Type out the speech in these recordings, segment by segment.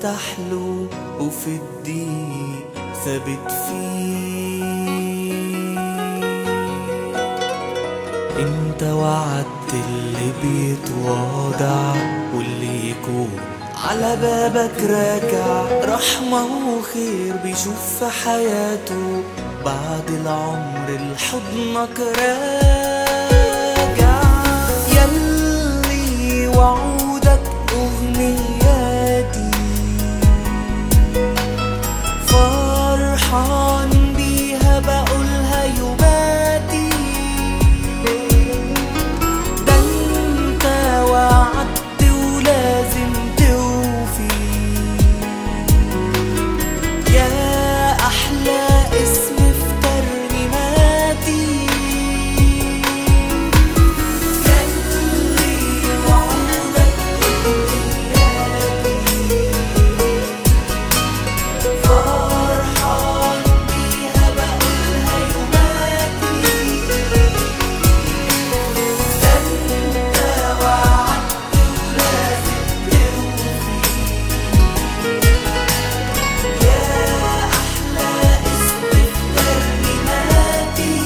برتاح له وفي الضيق ثابت فيه انت وعدت اللي بيتواضع واللي يكون على بابك راكع رحمة وخير بيشوف في حياته بعد العمر لحضنك راجع يلي وعودك أغنياتي فرحان بيها بقولها يوماتي ده انت وعدت ولازم توفي يا احلى اسم في ترنيماتي يلي وعودك فرحان بيها بقولها يوماتي ده انت وعدت ولازم توفي يا احلى اسم في ترنيماتي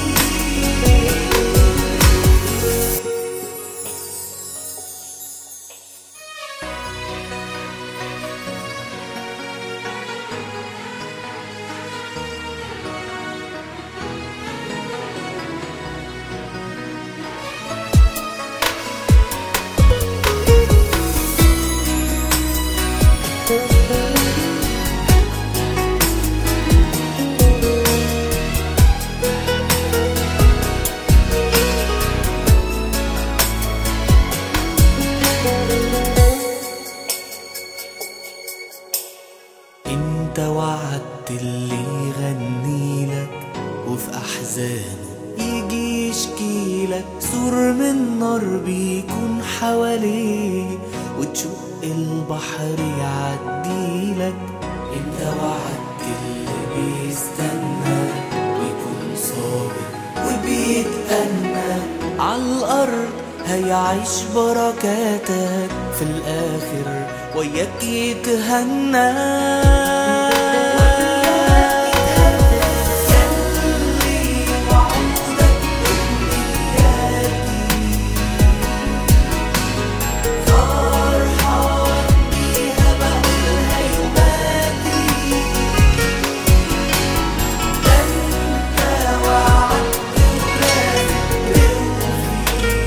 انت وعدت اللي يغني لك وفي احزانه يجي يشكي لك سور من نار بيكون حواليه وتشق البحر يعدي لك انت وعدت اللي بيستنى ويكون صابر وبيتأنى عالأرض هيعيش بركاتك في الآخر وياك يتهنى يلي وعودك فرحان بيها بقولها يوماتي ده انت وعدت ولازم توفي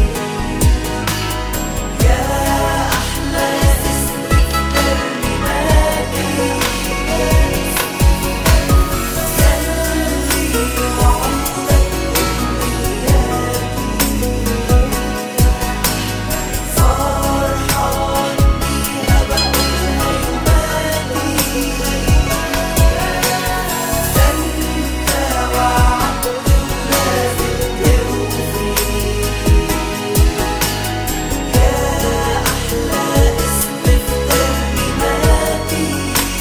يا احلى اسم في ترنيماتي يلي وعودك فرحان بيها بقولها يوماتي ده انت وعدت ولازم توفي يا احلى اسم في ترنيماتي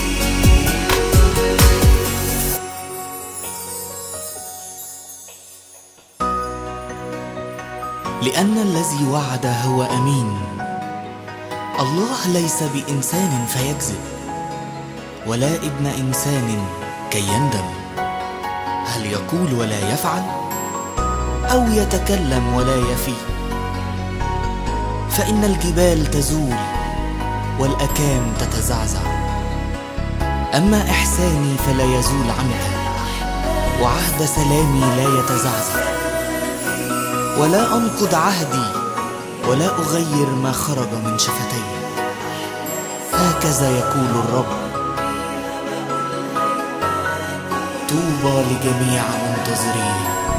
لأن الذي وعد هو أمين الله ليس بإنسان فيكذب ولا ابن إنسان كي يندم هل يقول ولا يفعل أو يتكلم ولا يفي فإن الجبال تزول والأكام تتزعزع أما إحساني فلا يزول عنها وعهد سلامي لا يتزعزع ولا أنقض عهدي ولا أغير ما خرج من شفتي هكذا يقول الرب طوبى لجميع منتظرين